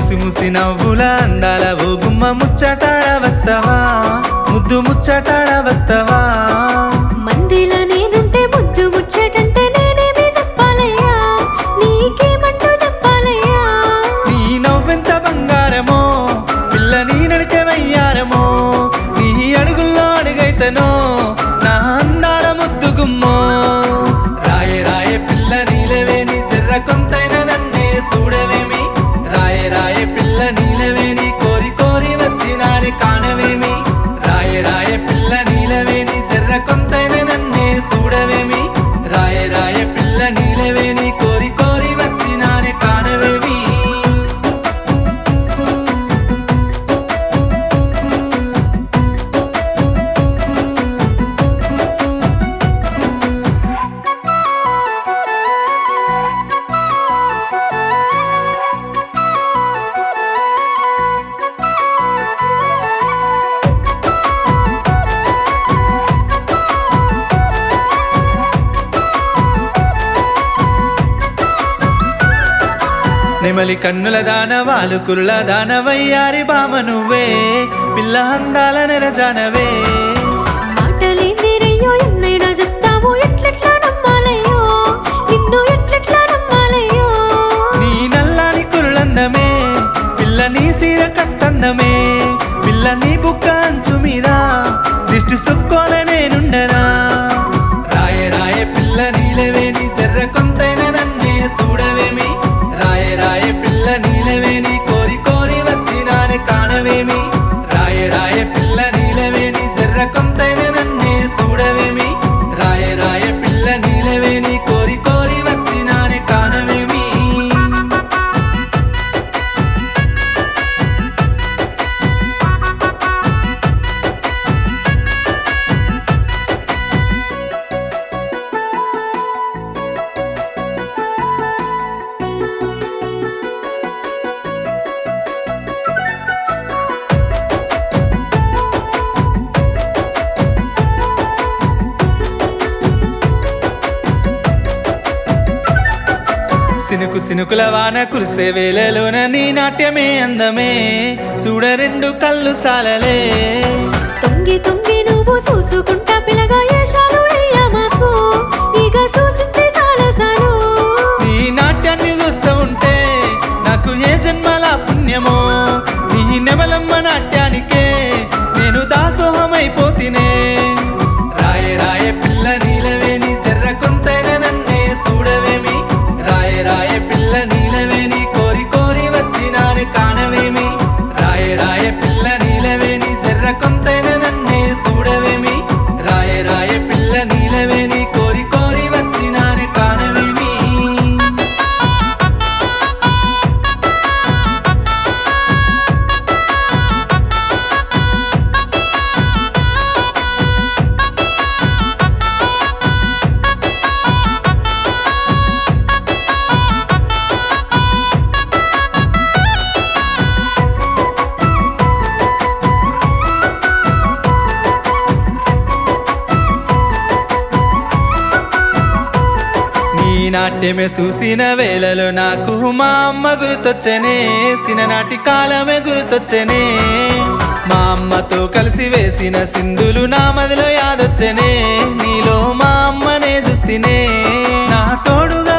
ముసి ముసి నవ్వుల అందాల ఓ గుమ్మ ముచ్చటాడ వస్తవా ముద్దు ముచ్చటాడ వస్తవా మందిలా నేనుంటే ముద్దు ముచ్చటంటే నేనేమి చెప్పాలయ్యా నీకేమంటూ చెప్పాలయ్యా నీ నవ్వెంత బంగారమో పిల్ల నీ నడికే వయ్యారమో నీ అడుగుల్లో అడుగైతనో నా అందాల ముద్దు గుమ్మో రాయే రాయే పిల్ల నీలవేని జర్ర కొంతైన నన్నే చూడవేమి రాయే రాయే పిల్ల నీలవేని కోరి కోరి వచ్చినాని కానవేమి రాయే రాయే పిల్ల నీలవేని జర్ర కొంతైన నన్నే చూడవేమి రాయే రాయే పిల్ల నీలవేని కోరి కోరి వచ్చినాని కానవేమి నెమలి కన్నుల దాన వాలు కురుల దాన వయ్యారి బామ నువ్వే పిల్ల అందాల నెరజానవే మాటలేందిరయ్యో ఎన్నైనా చెప్తావు ఎట్లెట్లా నమ్మాలయ్యో నిన్ను ఎట్లెట్లా నమ్మాలయ్యో నీ నల్లాని కురులందమే పిల్ల నీ సీర కట్టందమే పిల్ల నీ బుక్క అంచు మీద దిష్టి సుక్కోల నేనుండనా రాయే రాయే పిల్ల నీలవేని జర్ర కొంతైన నన్నే చూడవేమి రాయే రాయే పిల్ల నీలవేని కోరి కోరి వచ్చినానే కానవేమి రాయే రాయే పిల్ల నీలవేని జర్ర కొంతైన నన్నే చూడవేమి రాయే రాయే పిల్ల నీలవేని కోరి కోరి వచ్చినానే కానవేమి సినుకు సినుకుల వాన కురిసే వేళలోన నీ నాట్యమే అందమే చూడ రెండు కళ్ళు సాలలే తొంగి తొంగి నువ్వు చూసుకుంటా పిల్లగా ఏషాలు అయ్యా మాకు ఇక చూసింది సాలు సాలు నీ నాట్యాన్ని చూస్తూ ఉంటే నాకు ఏ జన్మల పుణ్యమో నీ నెమలమ్మ నాట్యానికే నేను దాసోహమైపోతినే రాయే రాయే పిల్ల నీలవేని జర్ర కొంతైన నన్నే చూడవేమి రాయే రాయే పిల్ల నీలవేని కోరి కోరి వచ్చినాను కానవేమి రాయే రాయే పిల్ల నీలవేని జర్ర కొంతైన నన్నే చూడవేమి రాయే రాయే పిల్ల నీలవేని కోరి కోరి వచ్చినాను కానవేమి నీ నాట్యమే చూసిన వేళలో నాకు మా అమ్మ గుర్తొచ్చనే సిననాటి కాలమే గుర్తొచ్చనే మా అమ్మతో కలిసి వేసిన సింధులు నా మదిలో యాదొచ్చనే నీలో మా అమ్మనే చూస్తేనే నా తోడుగా